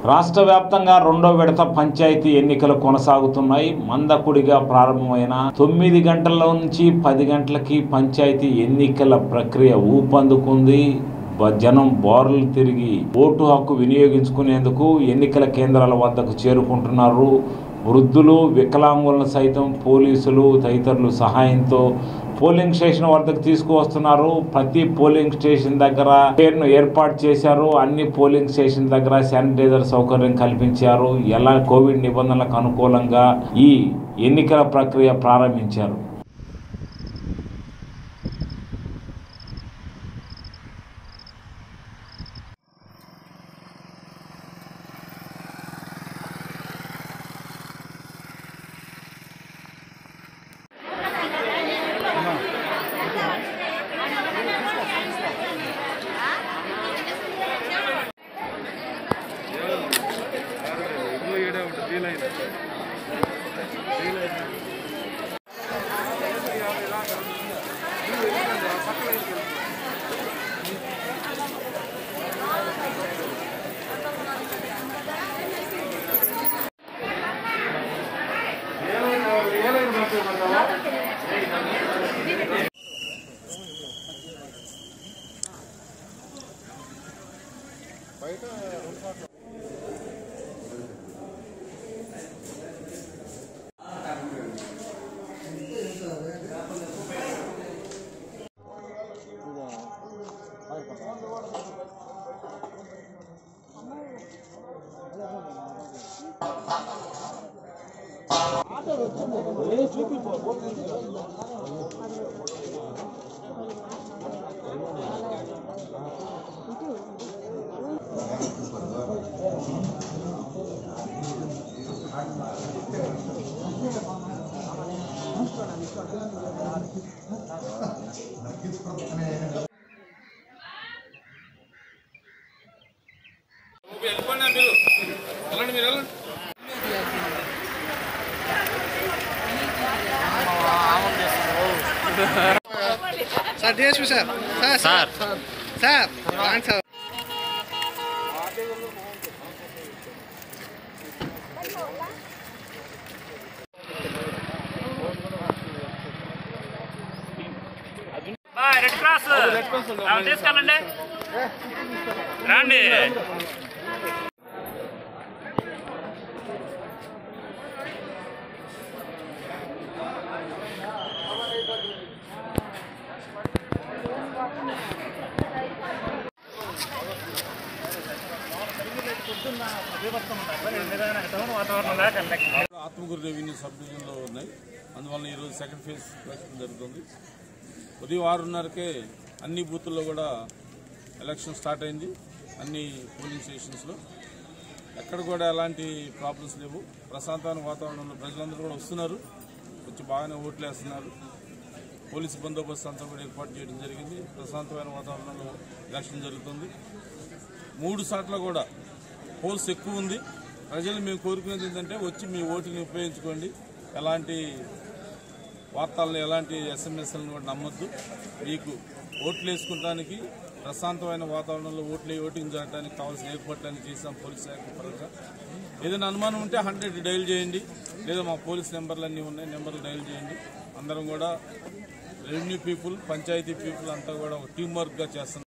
రాష్ట్ర వ్యాప్తంగా రెండో విడత పంచాయతీ ఎన్నికలు కొనసాగుతున్నాయి మందకుడిగా ప్రారంభమైన తొమ్మిది గంటల నుంచి పది గంటలకి పంచాయతీ ఎన్నికల ప్రక్రియ ఊపందుకుంది బ- జనం బారులు తిరిగి ఓటు హక్కు వినియోగించుకునేందుకు ఎన్నికల కేంద్రాల వద్దకు చేరుకుంటున్నారు వృద్ధులు వికలాంగులను సైతం పోలీసులు తదితరులు సహాయంతో పోలింగ్ స్టేషన్ వద్దకు తీసుకువస్తున్నారు ప్రతి పోలింగ్ స్టేషన్ దగ్గర పేరును ఏర్పాటు చేశారు అన్ని పోలింగ్ స్టేషన్ దగ్గర శానిటైజర్ సౌకర్యం కల్పించారు ఎలా కోవిడ్ నిబంధనలకు అనుకూలంగా ఈ ఎన్నికల ప్రక్రియ ప్రారంభించారు sir DSP sir sir sir sir రాండి సార్ బాయ్ రెడ్ క్రాస్ ఆ, తీసుకెళ్ళండి రండి వాతావరణం దాకా ఆత్మకూరు రెవెన్యూ సబ్ డివిజన్లో ఉన్నాయి అందువల్ల ఈరోజు సెకండ్ ఫేజ్ ఎలక్షన్ జరుగుతుంది ఉదయం ఆరున్నరకే అన్ని బూతుల్లో కూడా ఎలక్షన్ స్టార్ట్ అయింది అన్ని పోలింగ్ స్టేషన్స్లో ఎక్కడ కూడా ఎలాంటి ప్రాబ్లమ్స్ లేవు ప్రశాంతమైన వాతావరణంలో ప్రజలందరూ కూడా వస్తున్నారు వచ్చి బాగానే ఓట్లు వేస్తున్నారు పోలీసు బందోబస్తు అంతా కూడా ఏర్పాటు చేయడం జరిగింది ప్రశాంతమైన వాతావరణంలో ఎలక్షన్ జరుగుతుంది మూడు సార్లు కూడా పోల్స్ ఎక్కువ ఉంది ప్రజలు మేము కోరుకునేది ఏంటంటే వచ్చి మీ ఓటుని ఉపయోగించుకోండి ఎలాంటి వార్తలను ఎలాంటి ఎస్ఎంఎస్లను కూడా నమ్మొద్దు మీకు ఓట్లు వేసుకుంటానికి ప్రశాంతమైన వాతావరణంలో ఓట్లు ఓటింగ్ జరగడానికి కావాల్సిన ఏర్పాట్లన్నీ చేశాం పోలీస్ శాఖ పరంగా ఏదైనా అనుమానం ఉంటే హండ్రెడ్ డైల్ చేయండి లేదా మా పోలీస్ నెంబర్లు అన్నీ ఉన్నాయి నెంబర్లు డైల్ చేయండి అందరం కూడా రెవెన్యూ పీపుల్ పంచాయతీ పీపుల్ అంతా కూడా ఒక టీం వర్క్గా చేస్తున్నాం